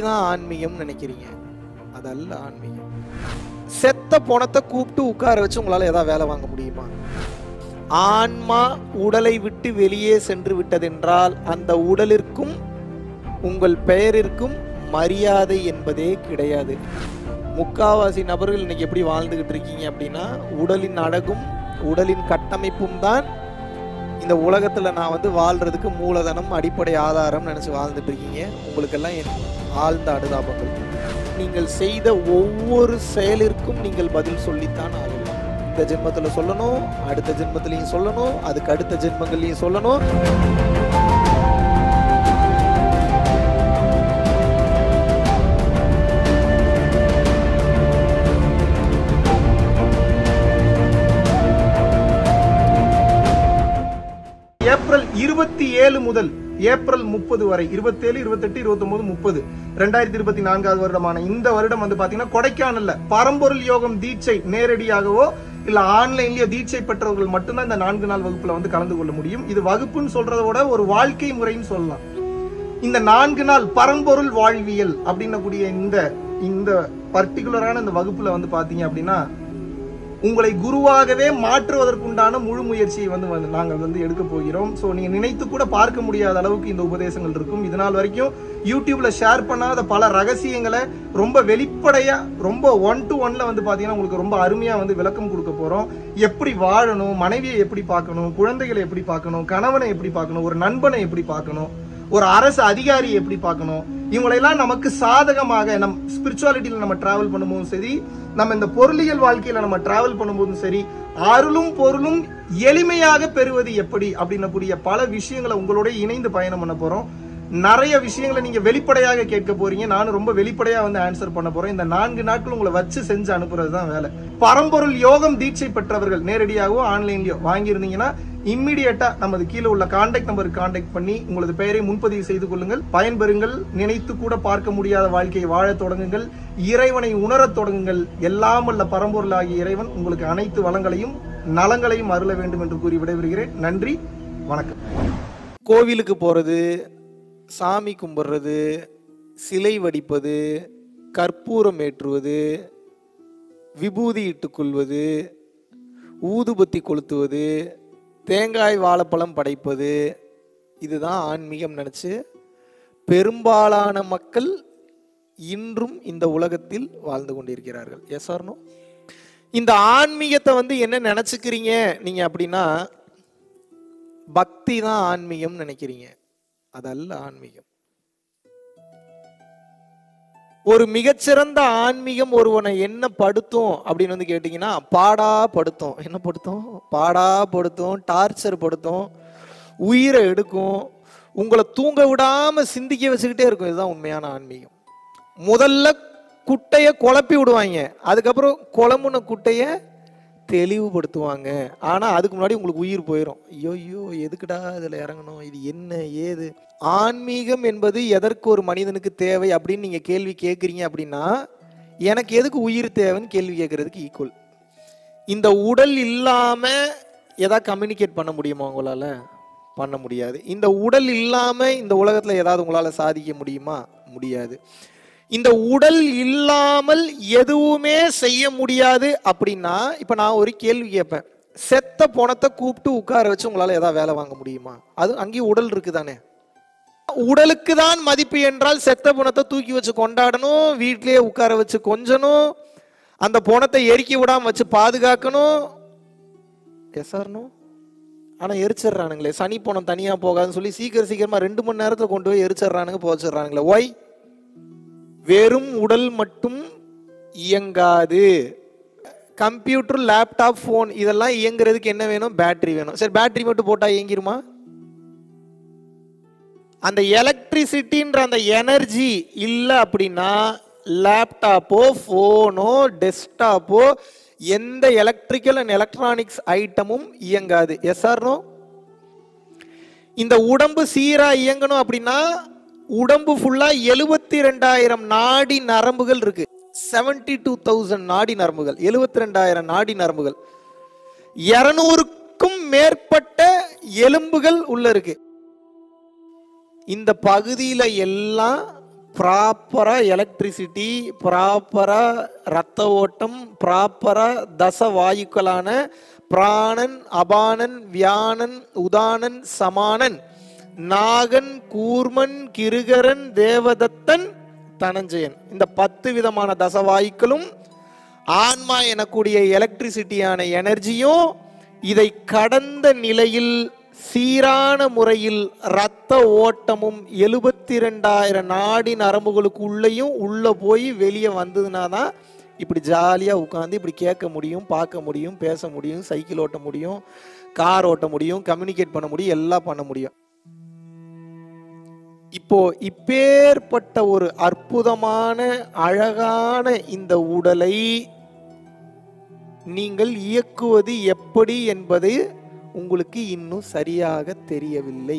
தான் ஆன்மீகம்னு நினைக்கிறீங்க அதல்ல ஆன்மீகம் செத்த பணத்தை கூப்பிட்டு உட்கார வச்சு உங்களால ஏதாவது வேலை வாங்க முடியுமா ஆன்மா உடலை விட்டு வெளியே சென்று விட்டதென்றால் அந்த உடலிற்கும் உங்கள் பெயரிற்கும் மரியாதை என்பதே கிடையாது முக்காவாசி நபர்கள் இன்னைக்கு எப்படி வாழ்ந்துகிட்டு இருக்கீங்க அப்படின்னா உடலின் அழகும் உடலின் கட்டமைப்பும் தான் இந்த உலகத்துல நான் வந்து வாழ்றதுக்கு மூலதனம் அடிப்படை ஆதாரம் நினைச்சு வாழ்ந்துட்டு இருக்கீங்க உங்களுக்கெல்லாம் என் ஆழ்ந்த அனுதாபங்கள் நீங்கள் செய்த ஒவ்வொரு செயலிற்கும் நீங்கள் பதில் சொல்லித்தான் ஆகணும் இந்த ஜென்மத்துல சொல்லணும் அடுத்த ஜென்மத்திலையும் சொல்லணும் அதுக்கு அடுத்த ஜென்மங்கள்லையும் சொல்லணும் ஏப்ரல் இருபத்தி ஏழு முதல் ஏப்ரல் முப்பது வரை இருபத்தேழு இருபத்தெட்டு இருபத்தொன்பது முப்பது ரெண்டாயிரத்தி இருபத்தி நான்காவது வருடமான இந்த வருடம் வந்து பாத்தீங்கன்னா கொடைக்கானல்ல பரம்பொருள் யோகம் தீட்சை நேரடியாகவோ இல்ல ஆன்லைன்லயோ தீட்சை பெற்றவர்கள் மட்டும்தான் இந்த நான்கு நாள் வகுப்புல வந்து கலந்து கொள்ள முடியும் இது வகுப்புன்னு சொல்றத விட ஒரு வாழ்க்கை முறைன்னு சொல்லலாம் இந்த நான்கு நாள் பரம்பொருள் வாழ்வியல் அப்படின்னக்கூடிய இந்த இந்த பர்டிகுலரான இந்த வகுப்புல வந்து பாத்தீங்க அப்படின்னா உங்களை குருவாகவே மாற்றுவதற்குண்டான முழு முயற்சியை வந்து வந்து நாங்கள் வந்து எடுக்க போகிறோம் ஸோ நீங்க நினைத்து கூட பார்க்க முடியாத அளவுக்கு இந்த உபதேசங்கள் இருக்கும் இது நாள் வரைக்கும் யூடியூப்ல ஷேர் பண்ணாத பல ரகசியங்களை ரொம்ப வெளிப்படையா ரொம்ப ஒன் டு ஒன்ல வந்து பாத்தீங்கன்னா உங்களுக்கு ரொம்ப அருமையா வந்து விளக்கம் கொடுக்க போறோம் எப்படி வாழணும் மனைவியை எப்படி பார்க்கணும் குழந்தைகளை எப்படி பார்க்கணும் கணவனை எப்படி பார்க்கணும் ஒரு நண்பனை எப்படி பார்க்கணும் ஒரு அரசு அதிகாரி எப்படி பார்க்கணும் இவங்களெல்லாம் நமக்கு சாதகமாக நம் ஸ்பிரிச்சுவாலிட்டியில நம்ம டிராவல் பண்ணும்போதும் சரி நம்ம இந்த பொருளியல் வாழ்க்கையில நம்ம டிராவல் பண்ணும்போதும் சரி அருளும் பொருளும் எளிமையாக பெறுவது எப்படி அப்படின்னக்கூடிய பல விஷயங்களை உங்களோட இணைந்து பயணம் பண்ண போறோம் நிறைய விஷயங்களை நீங்க வெளிப்படையாக கேட்க போறீங்க நானும் ரொம்ப வெளிப்படையா வந்து ஆன்சர் பண்ண போறேன் இந்த நான்கு நாட்கள் உங்களை வச்சு செஞ்சு அனுப்புறது தான் வேலை பரம்பொருள் யோகம் தீட்சை பெற்றவர்கள் நேரடியாகவோ ஆன்லைன்லயோ வாங்கியிருந்தீங்கன்னா இம்மிடியட்டா நமது கீழே உள்ள கான்டாக்ட் நம்பருக்கு கான்டாக்ட் பண்ணி உங்களது பெயரை முன்பதிவு செய்து கொள்ளுங்கள் பயன்பெறுங்கள் நினைத்து கூட பார்க்க முடியாத வாழ்க்கையை வாழத் தொடங்குங்கள் இறைவனை உணரத் தொடங்குங்கள் எல்லாம் அல்ல பரம்பொருளாகிய இறைவன் உங்களுக்கு அனைத்து வளங்களையும் நலங்களையும் அருள வேண்டும் என்று கூறி விடைபெறுகிறேன் நன்றி வணக்கம் கோவிலுக்கு போறது சாமி கும்பிடுறது சிலை வடிப்பது கற்பூரம் ஏற்றுவது விபூதி இட்டுக்கொள்வது ஊதுபத்தி கொளுத்துவது தேங்காய் வாழைப்பழம் படைப்பது இதுதான் ஆன்மீகம் நினச்சி பெரும்பாலான மக்கள் இன்றும் இந்த உலகத்தில் வாழ்ந்து கொண்டிருக்கிறார்கள் எஸ் ஆர்னோ இந்த ஆன்மீகத்தை வந்து என்ன நினச்சிக்கிறீங்க நீங்கள் அப்படின்னா பக்தி தான் ஆன்மீகம் நினைக்கிறீங்க அதல்ல ஆன்மீகம் ஒரு மிகச்சிறந்த ஆன்மீகம் ஒருவனை என்ன படுத்தும் அப்படின்னு வந்து கேட்டிங்கன்னா பாடா படுத்தும் என்ன படுத்தும் பாடா படுத்தும் டார்ச்சர் படுத்தும் உயிரை எடுக்கும் உங்களை தூங்க விடாம சிந்திக்க வச்சுக்கிட்டே இருக்கும் இதுதான் உண்மையான ஆன்மீகம் முதல்ல குட்டைய குழப்பி விடுவாங்க அதுக்கப்புறம் குழம்புன குட்டைய தெளிவுபடுத்துவாங்க ஆனா அதுக்கு முன்னாடி உங்களுக்கு உயிர் போயிடும் ஐயோ ஐயோ எதுக்குடா இதுல இறங்கணும் இது என்ன ஏது ஆன்மீகம் என்பது எதற்கு ஒரு மனிதனுக்கு தேவை அப்படின்னு நீங்க கேள்வி கேட்குறீங்க அப்படின்னா எனக்கு எதுக்கு உயிர் தேவைன்னு கேள்வி கேட்கறதுக்கு ஈக்குவல் இந்த உடல் இல்லாம ஏதாவது கம்யூனிகேட் பண்ண முடியுமா உங்களால பண்ண முடியாது இந்த உடல் இல்லாம இந்த உலகத்துல ஏதாவது உங்களால சாதிக்க முடியுமா முடியாது இந்த உடல் இல்லாமல் எதுவுமே செய்ய முடியாது அப்படின்னா இப்ப நான் ஒரு கேள்வி கேட்பேன் செத்த பணத்தை கூப்பிட்டு உட்கார வச்சு உங்களால ஏதாவது வேலை வாங்க முடியுமா அது அங்கேயும் உடல் இருக்குதானே உடலுக்கு தான் மதிப்பு என்றால் செத்த பணத்தை தூக்கி வச்சு கொண்டாடணும் வீட்டிலேயே உட்கார வச்சு கொஞ்சணும் அந்த பணத்தை எரிக்கி விடாம வச்சு பாதுகாக்கணும் எஸ்ஆர்னோ ஆனா எரிச்சிடுறானுங்களே சனி பணம் தனியா போகாதுன்னு சொல்லி சீக்கிரம் சீக்கிரமா ரெண்டு மணி நேரத்துல கொண்டு போய் எரிச்சிடுறானுங்க போச்சிடுறானுங்களே ஒய் வெறும் உடல் மட்டும் இயங்காது கம்ப்யூட்டர் லேப்டாப் ஃபோன் இதெல்லாம் இயங்குறதுக்கு என்ன வேணும் பேட்டரி வேணும் சரி பேட்டரி மட்டும் போட்டா இயங்கிருமா அந்த எலக்ட்ரிசிட்டின்ற அந்த எனர்ஜி இல்லை அப்படின்னா லேப்டாப்போ ஃபோனோ டெஸ்க்டாப்போ எந்த எலக்ட்ரிக்கல் அண்ட் எலக்ட்ரானிக்ஸ் ஐட்டமும் இயங்காது எஸ் ஆர்னோ இந்த உடம்பு சீரா இயங்கணும் அப்படின்னா உடம்பு ஃபுல்லா எழுபத்தி ரெண்டாயிரம் நாடி நரம்புகள் இருக்கு செவன்டி டூ தௌசண்ட் நாடி நரம்புகள் எழுபத்தி ரெண்டாயிரம் நாடி நரம்புகள் இருநூறுக்கும் மேற்பட்ட எலும்புகள் உள்ள இருக்கு இந்த பகுதியில எல்லாம் ப்ராப்பராக எலக்ட்ரிசிட்டி ப்ராப்பராக ரத்த ஓட்டம் ப்ராப்பராக தச வாயுக்களான பிராணன் அபானன் வியானன் உதானன் சமானன் நாகன் கூர்மன் கிருகரன் தேவதத்தன் தனஞ்சயன் இந்த பத்து விதமான தசவாயுக்களும் ஆன்மா எனக்கூடிய எலக்ட்ரிசிட்டியான எனர்ஜியும் இதை கடந்த நிலையில் சீரான முறையில் இரத்த ஓட்டமும் எழுபத்தி ரெண்டாயிரம் நாடி நரம்புகளுக்கு உள்ளேயும் உள்ள போய் வெளியே வந்ததுனா தான் இப்படி ஜாலியாக உட்காந்து இப்படி கேட்க முடியும் பார்க்க முடியும் பேச முடியும் சைக்கிள் ஓட்ட முடியும் கார் ஓட்ட முடியும் கம்யூனிகேட் பண்ண முடியும் எல்லாம் பண்ண முடியும் இப்போ இப்பேற்பட்ட ஒரு அற்புதமான அழகான இந்த உடலை நீங்கள் இயக்குவது எப்படி என்பது உங்களுக்கு இன்னும் சரியாக தெரியவில்லை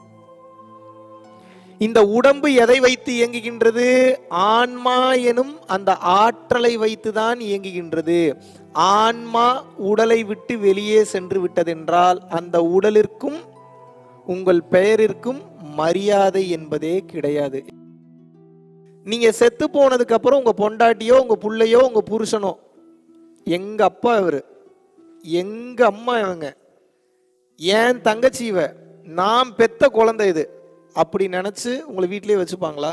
இந்த உடம்பு எதை வைத்து இயங்குகின்றது ஆன்மா எனும் அந்த ஆற்றலை வைத்துதான் இயங்குகின்றது ஆன்மா உடலை விட்டு வெளியே சென்று விட்டதென்றால் அந்த உடலிற்கும் உங்கள் பெயரிற்கும் மரியாதை என்பதே கிடையாது நீங்க செத்து போனதுக்கு அப்புறம் உங்க பொண்டாட்டியோ உங்க புள்ளையோ உங்க புருஷனோ எங்க அப்பா இவரு எங்க அம்மா இவங்க ஏன் தங்கச்சி இவ நான் பெத்த குழந்தை இது அப்படி நினைச்சு உங்களை வீட்டிலேயே வச்சுப்பாங்களா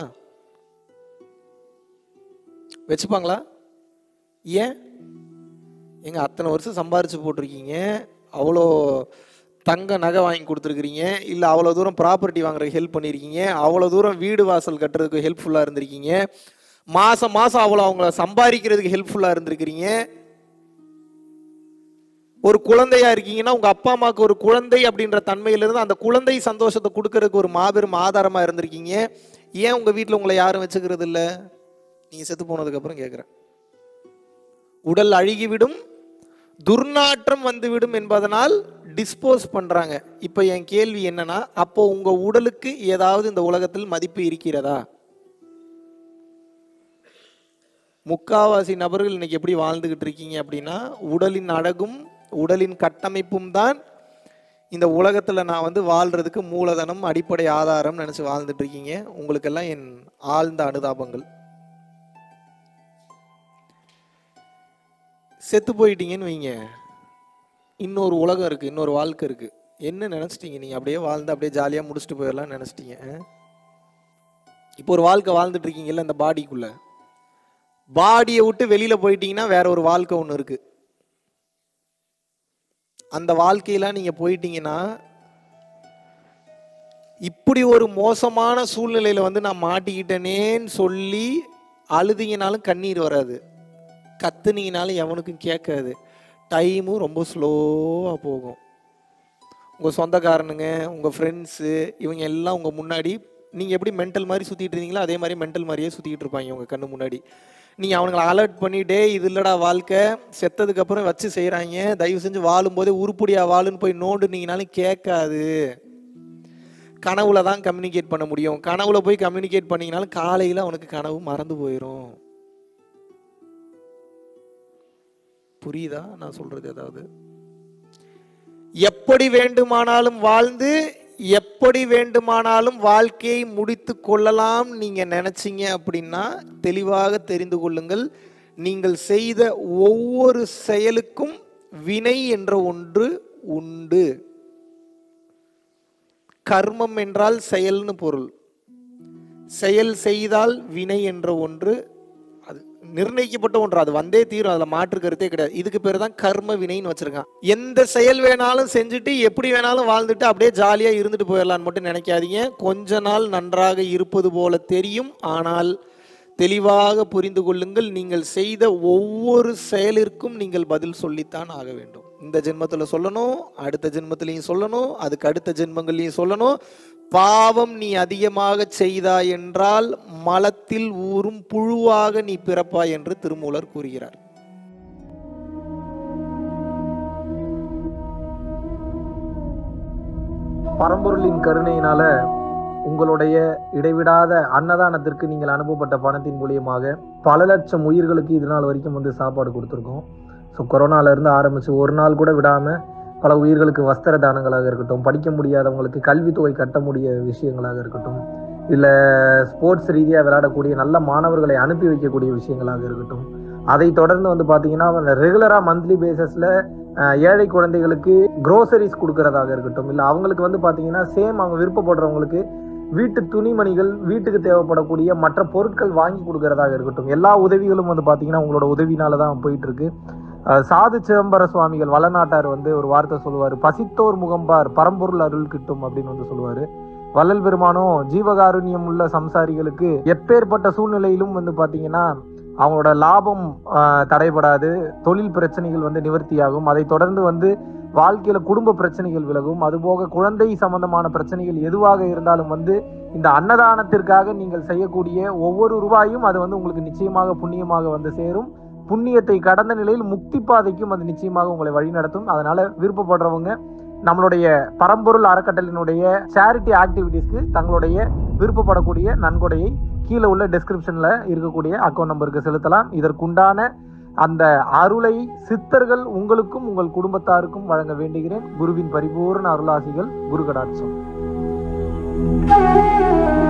வச்சுப்பாங்களா ஏன் எங்க அத்தனை வருஷம் சம்பாரிச்சு போட்டிருக்கீங்க அவ்வளோ தங்க நகை வாங்கி கொடுத்துருக்கிறீங்க இல்லை அவ்வளோ தூரம் ப்ராப்பர்ட்டி வாங்குறதுக்கு ஹெல்ப் பண்ணியிருக்கீங்க அவ்வளோ தூரம் வீடு வாசல் கட்டுறதுக்கு ஹெல்ப்ஃபுல்லாக இருந்திருக்கீங்க மாதம் மாதம் அவ்வளோ அவங்கள சம்பாதிக்கிறதுக்கு ஹெல்ப்ஃபுல்லாக இருந்திருக்கிறீங்க ஒரு குழந்தையா இருக்கீங்கன்னா உங்க அப்பா அம்மாவுக்கு ஒரு குழந்தை அப்படின்ற தன்மையிலிருந்து அந்த குழந்தை சந்தோஷத்தை கொடுக்கறதுக்கு ஒரு மாபெரும் ஆதாரமா இருந்திருக்கீங்க ஏன் உங்க வீட்டில் உங்களை யாரும் வச்சுக்கிறது இல்ல நீங்க செத்து போனதுக்கு அப்புறம் கேட்குறேன் உடல் அழுகிவிடும் துர்நாற்றம் வந்துவிடும் என்பதனால் டிஸ்போஸ் பண்றாங்க இப்போ என் கேள்வி என்னன்னா அப்போ உங்க உடலுக்கு ஏதாவது இந்த உலகத்தில் மதிப்பு இருக்கிறதா முக்காவாசி நபர்கள் இன்னைக்கு எப்படி வாழ்ந்துகிட்டு இருக்கீங்க அப்படின்னா உடலின் அழகும் உடலின் கட்டமைப்பும் தான் இந்த உலகத்துல நான் வந்து வாழ்றதுக்கு மூலதனம் அடிப்படை ஆதாரம் நினைச்சு வாழ்ந்துட்டு இருக்கீங்க உங்களுக்கெல்லாம் என் ஆழ்ந்த அனுதாபங்கள் செத்து போயிட்டீங்கன்னு வைங்க இன்னொரு உலகம் இருக்கு இன்னொரு வாழ்க்கை இருக்கு என்ன நினைச்சிட்டீங்க நீங்க அப்படியே வாழ்ந்து அப்படியே ஜாலியா முடிச்சுட்டு போயிடலாம் நினைச்சிட்டீங்க அஹ்? இப்போ ஒரு வாழ்க்கை வாழ்ந்துட்டு இருக்கீங்கல்ல இந்த பாடிக்குள்ள பாடியை விட்டு வெளியில போயிட்டீங்கன்னா வேற ஒரு வாழ்க்கை ஒன்று இருக்கு அந்த வாழ்க்கையெல்லாம் நீங்க போயிட்டீங்கன்னா இப்படி ஒரு மோசமான சூழ்நிலையில வந்து நான் மாட்டிக்கிட்டேனேன்னு சொல்லி அழுதிங்கனாலும் கண்ணீர் வராது கத்துனீங்கனாலும் எவனுக்கும் கேட்காது டைமும் ரொம்ப ஸ்லோவாக போகும் உங்கள் சொந்தக்காரனுங்க உங்கள் ஃப்ரெண்ட்ஸு இவங்க எல்லாம் உங்கள் முன்னாடி நீங்கள் எப்படி மென்டல் மாதிரி சுற்றிட்டு இருந்தீங்களோ அதே மாதிரி மென்டல் மாதிரியே சுற்றிட்டு இருப்பாங்க உங்கள் கண்ணு முன்னாடி நீங்கள் அவனுங்களை அலர்ட் பண்ணிட்டே இது இல்லடா வாழ்க்கை செத்ததுக்கு அப்புறம் வச்சு செய்கிறாங்க தயவு செஞ்சு வாழும்போதே உருப்படியா வாழுன்னு போய் நோண்டுனீங்கனாலும் கேட்காது கனவுல தான் கம்யூனிகேட் பண்ண முடியும் கனவுல போய் கம்யூனிகேட் பண்ணீங்கனாலும் காலையில் அவனுக்கு கனவு மறந்து போயிடும் புரியுதா நான் சொல்றது ஏதாவது எப்படி வேண்டுமானாலும் வாழ்ந்து எப்படி வேண்டுமானாலும் வாழ்க்கையை முடித்து கொள்ளலாம் நீங்க நினைச்சீங்க அப்படின்னா தெளிவாக தெரிந்து கொள்ளுங்கள் நீங்கள் செய்த ஒவ்வொரு செயலுக்கும் வினை என்ற ஒன்று உண்டு கர்மம் என்றால் செயல்னு பொருள் செயல் செய்தால் வினை என்ற ஒன்று அது நிர்ணயிக்கப்பட்ட ஒன்று அது வந்தே தீரும் அதுல மாற்று கருத்தே கிடையாது இதுக்கு பேர் தான் கர்ம வினைன்னு வச்சிருக்கான் எந்த செயல் வேணாலும் செஞ்சுட்டு எப்படி வேணாலும் வாழ்ந்துட்டு அப்படியே ஜாலியா இருந்துட்டு போயிடலான்னு மட்டும் நினைக்காதீங்க கொஞ்ச நாள் நன்றாக இருப்பது போல தெரியும் ஆனால் தெளிவாக புரிந்து கொள்ளுங்கள் நீங்கள் செய்த ஒவ்வொரு செயலிற்கும் நீங்கள் பதில் சொல்லித்தான் ஆக வேண்டும் இந்த ஜென்மத்துல சொல்லணும் அடுத்த ஜென்மத்திலையும் சொல்லணும் அதுக்கு அடுத்த ஜென்மங்கள்லையும் சொல்லணும் பாவம் நீ அதிகமாக செய்தாய் என்றால் மலத்தில் ஊறும் புழுவாக நீ பிறப்பாய் என்று திருமூலர் கூறுகிறார் பரம்பொருளின் கருணையினால உங்களுடைய இடைவிடாத அன்னதானத்திற்கு நீங்கள் அனுப்பப்பட்ட பணத்தின் மூலியமாக பல லட்சம் உயிர்களுக்கு இது நாள் வரைக்கும் வந்து சாப்பாடு கொடுத்துருக்கோம் ஸோ கொரோனால இருந்து ஆரம்பிச்சு ஒரு நாள் கூட விடாம பல உயிர்களுக்கு வஸ்திர தானங்களாக இருக்கட்டும் படிக்க முடியாதவங்களுக்கு கல்வித்தொகை கட்ட முடிய விஷயங்களாக இருக்கட்டும் இல்லை ஸ்போர்ட்ஸ் ரீதியாக விளையாடக்கூடிய நல்ல மாணவர்களை அனுப்பி வைக்கக்கூடிய விஷயங்களாக இருக்கட்டும் அதை தொடர்ந்து வந்து பார்த்தீங்கன்னா ரெகுலராக மந்த்லி பேசிஸில் ஏழை குழந்தைகளுக்கு க்ரோசரிஸ் கொடுக்கறதாக இருக்கட்டும் இல்லை அவங்களுக்கு வந்து பார்த்தீங்கன்னா சேம் அவங்க விருப்பப்படுறவங்களுக்கு வீட்டு துணிமணிகள் வீட்டுக்கு தேவைப்படக்கூடிய மற்ற பொருட்கள் வாங்கி கொடுக்கறதாக இருக்கட்டும் எல்லா உதவிகளும் வந்து பார்த்தீங்கன்னா உங்களோட உதவினால தான் போயிட்டு இருக்கு அஹ் சாது சிதம்பர சுவாமிகள் வளநாட்டார் வந்து ஒரு வார்த்தை சொல்லுவார் பசித்தோர் முகம்பார் பரம்பொருள் அருள் கிட்டும் அப்படின்னு வந்து சொல்லுவார் வள்ளல் பெருமானும் ஜீவகாருண்யம் உள்ள சம்சாரிகளுக்கு எப்பேற்பட்ட சூழ்நிலையிலும் வந்து பார்த்தீங்கன்னா அவங்களோட லாபம் ஆஹ், தடைபடாது தொழில் பிரச்சனைகள் வந்து நிவர்த்தியாகும் அதை தொடர்ந்து வந்து வாழ்க்கையில குடும்ப பிரச்சனைகள் விலகும் அதுபோக குழந்தை சம்பந்தமான பிரச்சனைகள் எதுவாக இருந்தாலும் வந்து இந்த அன்னதானத்திற்காக நீங்கள் செய்யக்கூடிய ஒவ்வொரு ரூபாயும் அது வந்து உங்களுக்கு நிச்சயமாக புண்ணியமாக வந்து சேரும் புண்ணியத்தை கடந்த நிலையில் முக்தி பாதைக்கும் அது நிச்சயமாக உங்களை வழிநடத்தும் அதனால விருப்பப்படுறவங்க நம்மளுடைய பரம்பொருள் அறக்கட்டளினுடைய சேரிட்டி ஆக்டிவிட்டீஸ்க்கு தங்களுடைய விருப்பப்படக்கூடிய நன்கொடையை கீழே உள்ள டெஸ்கிரிப்ஷன்ல இருக்கக்கூடிய அக்கௌண்ட் நம்பருக்கு செலுத்தலாம் இதற்குண்டான அந்த அருளை சித்தர்கள் உங்களுக்கும் உங்கள் குடும்பத்தாருக்கும் வழங்க வேண்டுகிறேன் குருவின் பரிபூர்ண அருளாசிகள் குரு கடாட்சம்